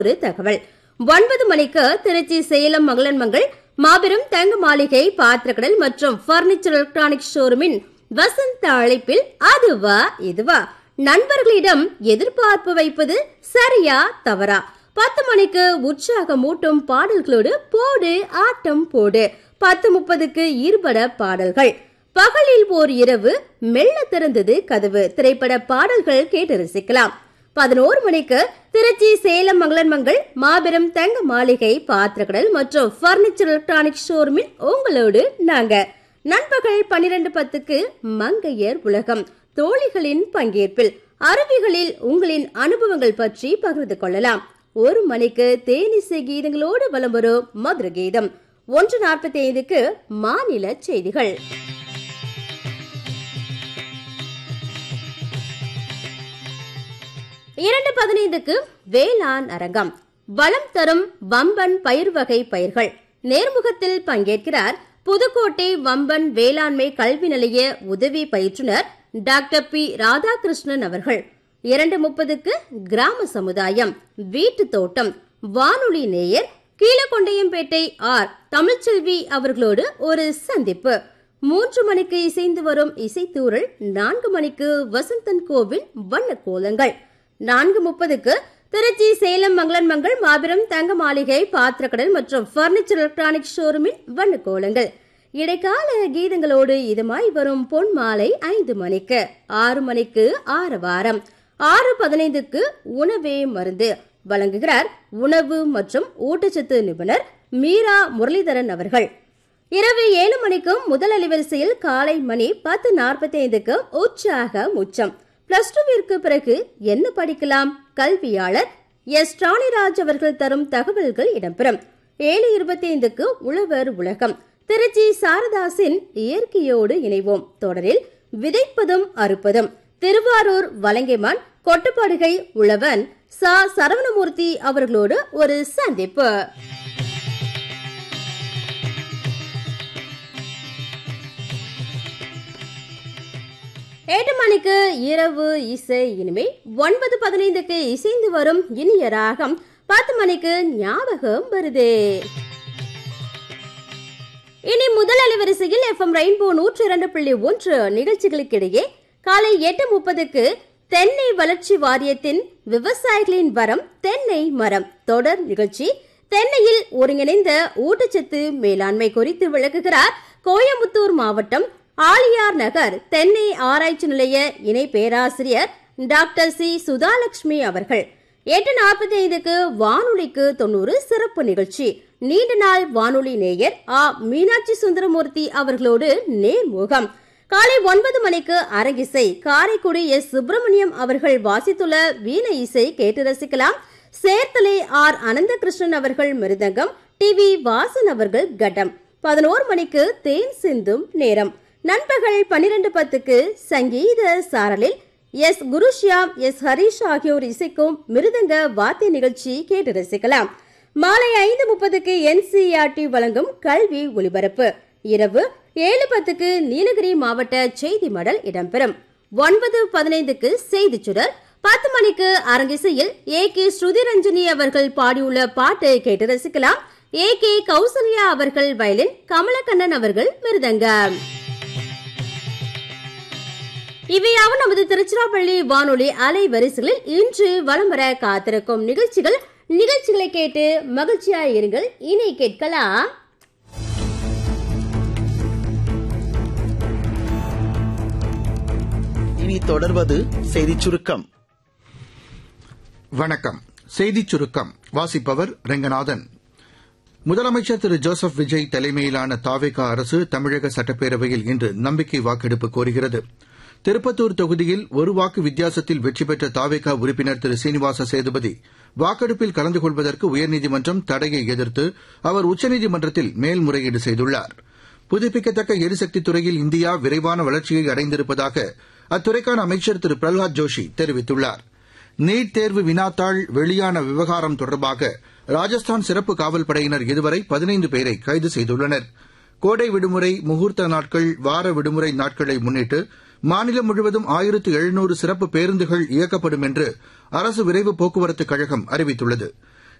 ஒரு தகவல் ஒன்பது மணிக்கு திருச்சி சேலம் மங்களன்மங்கள் மாபெரும் தங்க மாளிகை பாத்திரக்கடல் மற்றும் பர்னிச்சர் எலக்ட்ரானிக் ஷோரூமின் வசந்த அழைப்பில் அதுவா இதுவா நண்பர்களிடம் எதிர்பார்ப்பு வைப்பது சரியா தவறா பத்து மணிக்கு உற்சாகமூட்டும் பாடல்களோடு போடு ஆட்டம் போடு பத்து முப்பதுக்கு ஈர்பட பாடல்கள் பகலில் ஓர் இரவு மெல்ல திறந்தது கதவு திரைப்பட பாடல்கள் கேட்டு ரசிக்கலாம் பதினோரு மணிக்கு திருச்சி சேலம் மங்களன்மங்கள் மாபெரும் தங்க மாளிகை பாத்திரக்கடல் மற்றும் பர்னிச்சர் எலக்ட்ரானிக் ஷோரூமில் உங்களோடு நாங்க நண்பகல் பன்னிரண்டு பத்துக்கு மங்கையர் உலகம் தோழிகளின் பங்கேற்பில் அருவிகளில் உங்களின் அனுபவங்கள் பற்றி பகிர்ந்து கொள்ளலாம் ஒரு மணிக்கு தேனிசை கீதங்களோடு வலம் வரும் மதுர கீதம் ஒன்று நாற்பத்தி ஐந்துக்கு மாநில செய்திகள் இரண்டு பதினைந்துக்கு வேளாண் அரங்கம் வளம் தரும் வம்பன் பயிர் வகை பயிர்கள் நேர்முகத்தில் பங்கேற்கிறார் புதுக்கோட்டை வம்பன் வேளாண்மை கல்வி நிலைய உதவி பயிற்றுனர் டாக்டர் பி ராதாகிருஷ்ணன் அவர்கள் இரண்டு முப்பதுக்கு கிராம சமுதாயம் வீட்டு தோட்டம் வானொலி நேயர் கீழகொண்டையம்பேட்டை ஆர் தமிழ்ச்செல்வி அவர்களோடு ஒரு சந்திப்பு மூன்று மணிக்கு இசைந்து வரும் இசைத்தூரல் நான்கு மணிக்கு வசந்தன் கோவில் வண்ண கோலங்கள் நான்கு முப்பதுக்கு திருச்சி சேலம் மங்களன்மங்கள் மாபெரும் தங்க மாளிகை பாத்திரக்கடல் மற்றும் பர்னிச்சர் எலக்ட்ரானிக் ஷோரூமின் வண்ண கோலங்கள் இடைக்கால கீதங்களோடு இதமாய் வரும் பொன் மாலை ஐந்து மணிக்கு ஆறு மணிக்கு ஆறு வாரம் ஆறு பதினைந்துக்கு உணவே மருந்து வழங்குகிறார் உணவு மற்றும் ஊட்டச்சத்து நிபுணர் மீரா முரளிதரன் அவர்கள் இரவு ஏழு மணிக்கும் முதல் அலைவரிசையில் காலை மணி பத்து நாற்பத்தி ஐந்துக்கு உற்சாக உச்சம் பிளஸ் டூவிற்கு பிறகு என்ன படிக்கலாம் கல்வியாளர் எஸ் ராணிராஜ் அவர்கள் தரும் தகவல்கள் இடம்பெறும் ஏழு இருபத்தி ஐந்துக்கு உழவர் உலகம் திருச்சி சாரதாசின் இயற்கையோடு இணைவோம் தொடரில் விதைப்பதும் அறுப்பதும் திருவாரூர் வலங்கைமான் கொட்டுப்பாடுகை உழவன் சா சரவணமூர்த்தி அவர்களோடு ஒரு சந்திப்பு எட்டு மணிக்கு இரவு இசை இனிமை ஒன்பது பதினைந்துக்கு இசைந்து வரும் இனிய ராகம் பத்து மணிக்கு ஞாபகம் வருதே இனி முதல் அலைவரிசையில் எஃப்எம் ரெயின்போ நூற்றி இரண்டு புள்ளி ஒன்று நிகழ்ச்சிகளுக்கிடையே காலை எட்டு முப்பதுக்கு தென்னை வளர்ச்சி வாரியத்தின் விவசாயிகளின் வரம் தென்னை மரம் தொடர் நிகழ்ச்சி தென்னையில் ஒருங்கிணைந்த ஊட்டச்சத்து மேலாண்மை குறித்து விளக்குகிறார் கோயம்புத்தூர் மாவட்டம் ஆலியார் நகர் தென்னை ஆராய்ச்சி நிலைய இணை பேராசிரியர் டாக்டர் சி சுதாலட்சுமி அவர்கள் எட்டு நாற்பத்தி ஐந்துக்கு வானொலிக்கு தொண்ணூறு சிறப்பு நிகழ்ச்சி நீண்ட நாள் வானொலி நேயர் ஆ மீனாட்சி சுந்தரமூர்த்தி அவர்களோடு நேர்முகம் காலை ஒன்பது மணிக்கு அரங்கிசை காரைக்குடி எஸ் சுப்பிரமணியம் அவர்கள் வாசித்துள்ள வீண இசை கேட்டு ரசிக்கலாம் சேர்த்தலை ஆர் அனந்தகிருஷ்ணன் அவர்கள் மிருதங்கம் டி வி வாசன் அவர்கள் கட்டம் பதினோரு மணிக்கு தேன் சிந்தும் நேரம் நண்பகல் பன்னிரண்டு பத்துக்கு சங்கீத சாரலில் எஸ் குருஷ்யாம் எஸ் ஹரிஷ் ஆகியோர் இசைக்கும் மிருதங்க வாத்திய நிகழ்ச்சி கேட்டு ரசிக்கலாம் மாலை ஐந்து முப்பதுக்கு என்சிஆர்டி வழங்கும் கல்வி ஒலிபரப்பு இரவு ஏழு பத்துக்கு நீலகிரி மாவட்ட செய்தி மடல் இடம்பெறும் ஒன்பது பதினைந்துக்கு செய்தி சுடர் பத்து மணிக்கு அரங்கிசையில் ஏ கே ஸ்ருதிரஞ்சனி அவர்கள் பாடியுள்ள பாட்டை கேட்டு ரசிக்கலாம் ஏ கே கௌசல்யா அவர்கள் வயலின் கமலக்கண்ணன் அவர்கள் மிருதங்கம் இவையாவும் நமது திருச்சிராப்பள்ளி வானொலி அலை வரிசைகளில் இன்று வலம் வர காத்திருக்கும் நிகழ்ச்சிகள் நிகழ்ச்சிகளை கேட்டு மகிழ்ச்சியாய் இருங்கள் இனி கேட்கலாம் இனி தொடர்வது செய்திச் சுருக்கம் வணக்கம் செய்திச் சுருக்கம் வாசிப்பவர் ரெங்கநாதன் முதலமைச்சர் திரு ஜோசப் விஜய் தலைமையிலான தாவேகா அரசு தமிழக சட்டப்பேரவையில் இன்று நம்பிக்கை வாக்கெடுப்பு கோருகிறது திருப்பத்தூர் தொகுதியில் ஒரு வாக்கு வித்தியாசத்தில் வெற்றி பெற்ற தாவேகா உறுப்பினர் திரு சீனிவாச சேதுபதி வாக்கெடுப்பில் கலந்து கொள்வதற்கு உயர்நீதிமன்றம் தடையை எதிர்த்து அவர் உச்சநீதிமன்றத்தில் மேல்முறையீடு செய்துள்ளார் புதுப்பிக்கத்தக்க எரிசக்தி துறையில் இந்தியா விரைவான வளர்ச்சியை அடைந்திருப்பதாக அத்துறைக்கான அமைச்சர் திரு பிரகலாத் ஜோஷி தெரிவித்துள்ளார் நீட் தேர்வு வினாத்தாள் வெளியான விவகாரம் தொடர்பாக ராஜஸ்தான் சிறப்பு காவல் படையினர் இதுவரை பதினைந்து பேரை கைது செய்துள்ளனர் கோடை விடுமுறை முகூர்த்த நாட்கள் வார விடுமுறை நாட்களை முன்னிட்டு மாநிலம் முழுவதும் ஆயிரத்து எழுநூறு சிறப்பு பேருந்துகள் இயக்கப்படும் என்று அரசு விரைவு போக்குவரத்துக் கழகம் அறிவித்துள்ளது